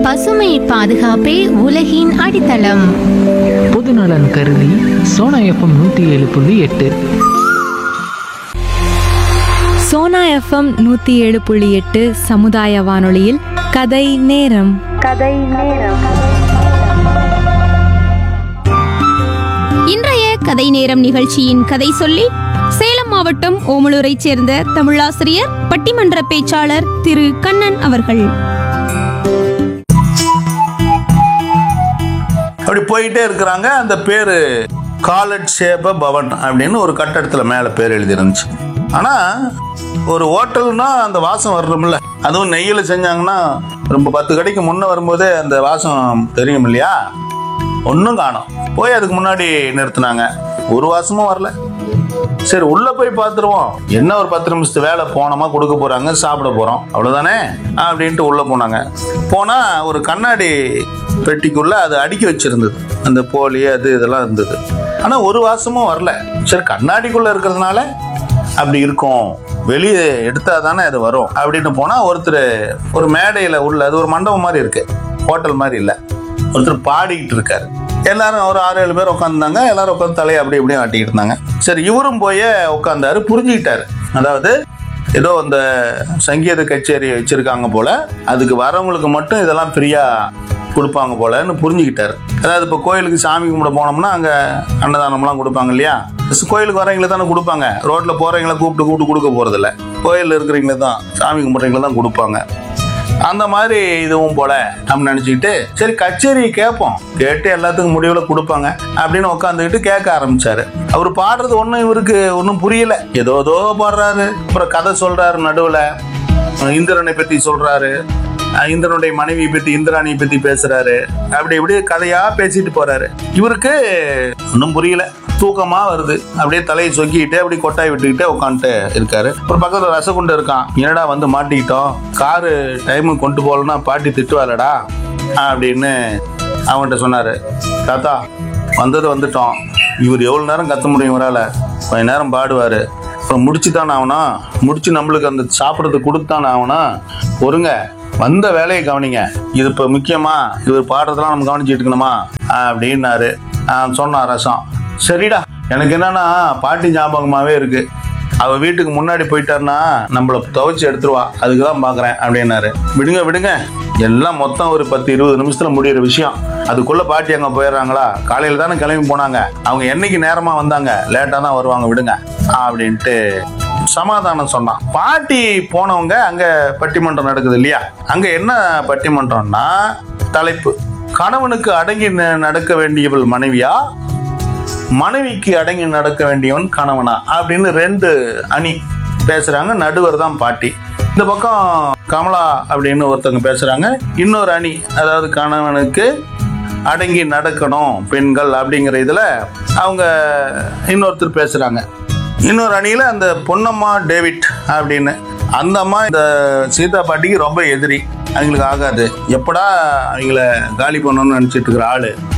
பசுமை பாதுகாப்பே உலகின் அடித்தளம் பொதுநலன் கருதி சோனா எஃப்எம் நூற்றி ஏழு புள்ளி எட்டு சோனா எஃப்எம் நூற்றி ஏழு புள்ளி எட்டு சமுதாய வானொலியில் கதை நேரம் இன்றைய கதை நேரம் நிகழ்ச்சியின் கதை சொல்லி சேலம் மாவட்டம் ஓமலூரைச் சேர்ந்த தமிழாசிரியர் பட்டிமன்ற பேச்சாளர் திரு கண்ணன் அவர்கள் அப்படி போயிட்டே இருக்கிறாங்க அந்த பேர் காலட்சேப பவன் அப்படின்னு ஒரு கட்டடத்தில் மேலே பேர் எழுதிருந்துச்சு ஆனால் ஒரு ஹோட்டல்னா அந்த வாசம் வரணும்ல அதுவும் நெய்யில் செஞ்சாங்கன்னா ரொம்ப பத்து கடைக்கு முன்னே வரும்போதே அந்த வாசம் தெரியும் இல்லையா ஒன்றும் காணோம் போய் அதுக்கு முன்னாடி நிறுத்துனாங்க ஒரு வாசமும் வரல சரி உள்ள போய் பார்த்துருவோம் என்ன ஒரு பத்து நிமிஷத்து வேலை போனோமா கொடுக்க போறாங்க சாப்பிட போறோம் அவ்வளவுதானே அப்படின்ட்டு உள்ள போனாங்க போனா ஒரு கண்ணாடி பெட்டிக்குள்ள அது அடுக்கி வச்சிருந்தது அந்த போலி அது இதெல்லாம் இருந்தது ஆனா ஒரு வாசமும் வரல சரி கண்ணாடிக்குள்ள இருக்கிறதுனால அப்படி இருக்கும் வெளியே எடுத்தா தானே அது வரும் அப்படின்னு போனா ஒருத்தர் ஒரு மேடையில உள்ள அது ஒரு மண்டபம் மாதிரி இருக்கு ஹோட்டல் மாதிரி இல்லை ஒருத்தர் பாடிக்கிட்டு இருக்காரு எல்லாரும் ஒரு ஆறு ஏழு பேர் உட்காந்துருந்தாங்க எல்லாரும் உட்காந்து தலையை அப்படி இப்படியும் ஆட்டிக்கிட்டு இருந்தாங்க சரி இவரும் போய் உட்காந்தாரு புரிஞ்சுக்கிட்டாரு அதாவது ஏதோ இந்த சங்கீத கச்சேரி வச்சிருக்காங்க போல அதுக்கு வரவங்களுக்கு மட்டும் இதெல்லாம் ஃப்ரீயா கொடுப்பாங்க போலன்னு புரிஞ்சுக்கிட்டாரு அதாவது இப்போ கோயிலுக்கு சாமி கும்பிட போனோம்னா அங்கே அன்னதானம்லாம் கொடுப்பாங்க இல்லையா கோயிலுக்கு வரவங்களை தானே கொடுப்பாங்க ரோட்டில் போகிறவங்கள கூப்பிட்டு கூப்பிட்டு கொடுக்க போகிறதில்ல கோயிலில் இருக்கிறவங்கள தான் சாமி கும்பிட்றவங்கள தான் கொடுப்பாங்க அந்த மாதிரி இதுவும் போல நம்ம நினச்சிக்கிட்டு சரி கச்சேரி கேட்போம் கேட்டு எல்லாத்துக்கும் முடிவில் கொடுப்பாங்க அப்படின்னு உட்காந்துக்கிட்டு கேட்க ஆரம்பிச்சாரு அவர் பாடுறது ஒன்றும் இவருக்கு ஒன்றும் புரியல ஏதோ ஏதோ பாடுறாரு அப்புறம் கதை சொல்றாரு நடுவில் இந்திரனை பற்றி சொல்றாரு அஹ் இந்திரனுடைய மனைவியை பற்றி இந்திராணியை பற்றி பேசுறாரு அப்படி இப்படி கதையா பேசிட்டு போறாரு இவருக்கு ஒன்றும் புரியல தூக்கமா வருது அப்படியே தலையை சொக்கிட்டு அப்படியே கொட்டாய் விட்டுக்கிட்டே உட்காந்துட்டு இருக்காரு அப்புறம் பக்கத்துல ரசகுண்டு இருக்கான் என்னடா வந்து மாட்டிக்கிட்டோம் காரு டைமுக்கு கொண்டு போகலன்னா பாட்டி திட்டுவாளடா அப்படின்னு அவன்கிட்ட சொன்னாரு தாத்தா வந்தது வந்துட்டோம் இவர் எவ்வளோ நேரம் கத்த முடியும் இவரால் கொஞ்ச நேரம் பாடுவார் அப்புறம் முடிச்சு தானே ஆகணும் முடிச்சு நம்மளுக்கு அந்த சாப்பிட்றதுக்கு கொடுத்தானே ஆகணும் பொறுங்க வந்த வேலையை கவனிங்க இது இப்போ முக்கியமா இவர் பாடுறதெல்லாம் நம்ம கவனிச்சுட்டு இருக்கணுமா அப்படின்னாரு ஆஹ் சொன்னான் ரசம் சரிடா எனக்கு என்னன்னா பாட்டி ஞாபகமாவே இருக்கு அவ வீட்டுக்கு முன்னாடி போயிட்டாருன்னா நம்மள துவைச்சு எடுத்துருவா அதுக்கு தான் பாக்குறேன் அப்படின்னாரு விடுங்க விடுங்க எல்லாம் மொத்தம் ஒரு பத்து இருபது நிமிஷத்துல முடியிற விஷயம் அதுக்குள்ள பாட்டி அங்க போயிடுறாங்களா காலையில தானே கிளம்பி போனாங்க அவங்க என்னைக்கு நேரமா வந்தாங்க லேட்டா தான் வருவாங்க விடுங்க அப்படின்ட்டு சமாதானம் சொன்னான் பாட்டி போனவங்க அங்க பட்டிமன்றம் நடக்குது இல்லையா அங்க என்ன பட்டிமன்றம்னா தலைப்பு கணவனுக்கு அடங்கி ந- நடக்க வேண்டியவள் மனைவியா மனைவிக்கு அடங்கி நடக்க வேண்டியவன் கணவனா அப்படின்னு ரெண்டு அணி பேசுறாங்க நடுவர் தான் பாட்டி இந்த பக்கம் கமலா அப்படின்னு ஒருத்தவங்க பேசுறாங்க இன்னொரு அணி அதாவது கணவனுக்கு அடங்கி நடக்கணும் பெண்கள் அப்படிங்கிற இதுல அவங்க இன்னொருத்தர் பேசுறாங்க இன்னொரு அணியில அந்த பொன்னம்மா டேவிட் அப்படின்னு அந்த அம்மா இந்த சீதா பாட்டிக்கு ரொம்ப எதிரி அவங்களுக்கு ஆகாது எப்படா அவங்கள காலி பண்ணணும்னு நினைச்சிட்டு இருக்கிற ஆளு